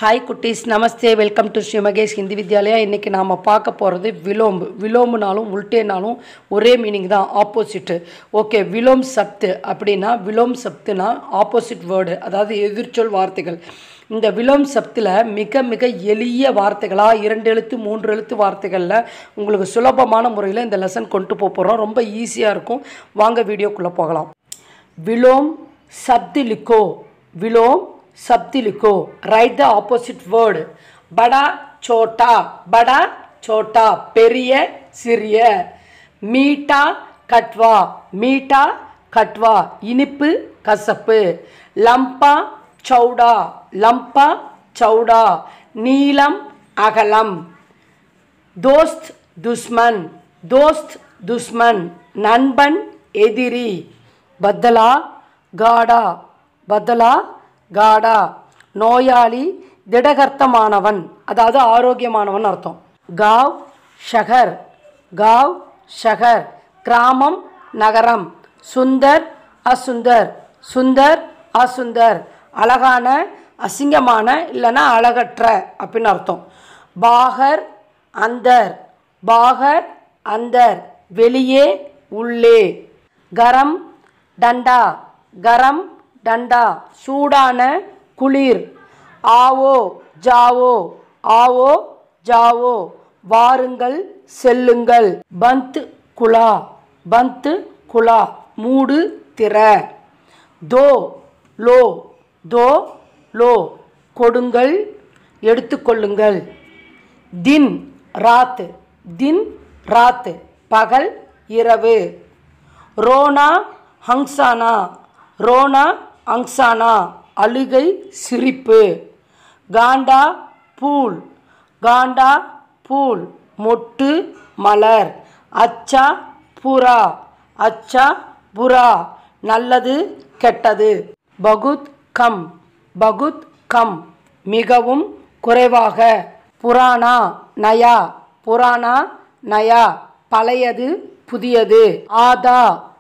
hi குட்டீஸ் நமஸ்தே welcome to Shri Mahesh Hindi Vidyalaya இன்றைக்கி நாம் பார்க்க போகிறது விலோம்பு விலோம்புனாலும் உல்டேனாலும் ஒரே மீனிங் தான் ஆப்போசிட்டு ஓகே விலோம் சப்து அப்படின்னா விலோம் சப்துனா ஆப்போசிட் வேர்டு அதாவது எதிர்ச்சொல் வார்த்தைகள் இந்த விலோம் சப்தில் மிக மிக எளிய வார்த்தைகளாக இரண்டு எழுத்து மூன்று எழுத்து வார்த்தைகளில் உங்களுக்கு சுலபமான முறையில் இந்த லெசன் கொண்டு போக போகிறோம் ரொம்ப ஈஸியாக இருக்கும் வாங்க வீடியோக்குள்ளே போகலாம் விலோம் சப்தி லிக்கோ விலோம் சப்தி லிக்கோ ரைட் த ஆப்போசிட் வேர்டு படா சோட்டா படா சோட்டா பெரிய சிறிய மீட்டா கட்வா மீட்டா கட்வா இனிப்பு கசப்பு லம்பா சௌடா லம்பா சௌடா நீளம் அகலம் தோஸ்த் துஸ்மன் தோஸ்த் துஸ்மன் நண்பன் எதிரி பத்தலா காடா பத்தலா காடா நோயாளி திடகர்த்தமானவன் அதாவது ஆரோக்கியமானவன் அர்த்தம் காவ் ஷஹர் காவ் ஷஹர் கிராமம் நகரம் சுந்தர் அசுந்தர் சுந்தர் அசுந்தர் அழகான அசிங்கமான இல்லைன்னா அழகற்ற அப்படின்னு அர்த்தம் பாகர் அந்தர் பாகர் அந்தர் வெளியே உள்ளே கரம் டண்டா கரம் டண்டா சூடான குளிர் ஆவோ ஜாவோ ஆவோ ஜாவோ வாருங்கள் செல்லுங்கள் பந்த் குலா பந்த் குலா மூடு திற தோ லோ தோ லோ கொடுங்கள் எடுத்துக்கொள்ளுங்கள் தின் ராத் தின் ராத் பகல் இரவு ரோனா ஹங்சானா ரோனா அங்சானா அழுகை சிரிப்பு காண்டா பூல் காண்டா பூல் மொட்டு மலர் அச்சா புறா அச்சா புறா நல்லது கெட்டது பகுத் கம் பகுத் கம் மிகவும் குறைவாக புராணா நயா புராணா நயா பழையது புதியது ஆதா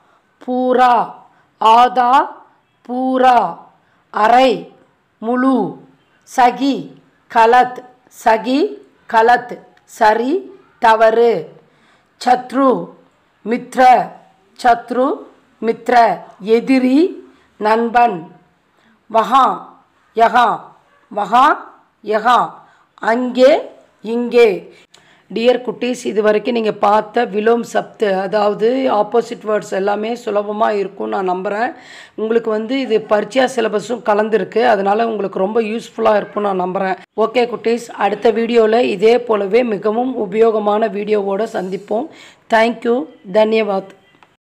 பூரா ஆதா பூரா அரை முழு சகி கலத் சகி கலத் சரி தவறு சத்ரு மித்ர சத்ரு மித்ர எதிரி நண்பன் வஹா யஹா வஹா யஹா அங்கே இங்கே டியர் குட்டீஸ் இது வரைக்கும் நீங்கள் பார்த்த விலோம் சப்து அதாவது ஆப்போசிட் வேர்ட்ஸ் எல்லாமே சுலபமாக இருக்கும் நான் நம்புகிறேன் உங்களுக்கு வந்து இது பரிச்சயா சிலபஸும் கலந்துருக்கு அதனால் உங்களுக்கு ரொம்ப யூஸ்ஃபுல்லாக இருக்கும் நான் நம்புகிறேன் ஓகே குட்டீஸ் அடுத்த வீடியோவில் இதே போலவே மிகவும் உபயோகமான வீடியோவோடு சந்திப்போம் தேங்க்யூ தன்யவாத்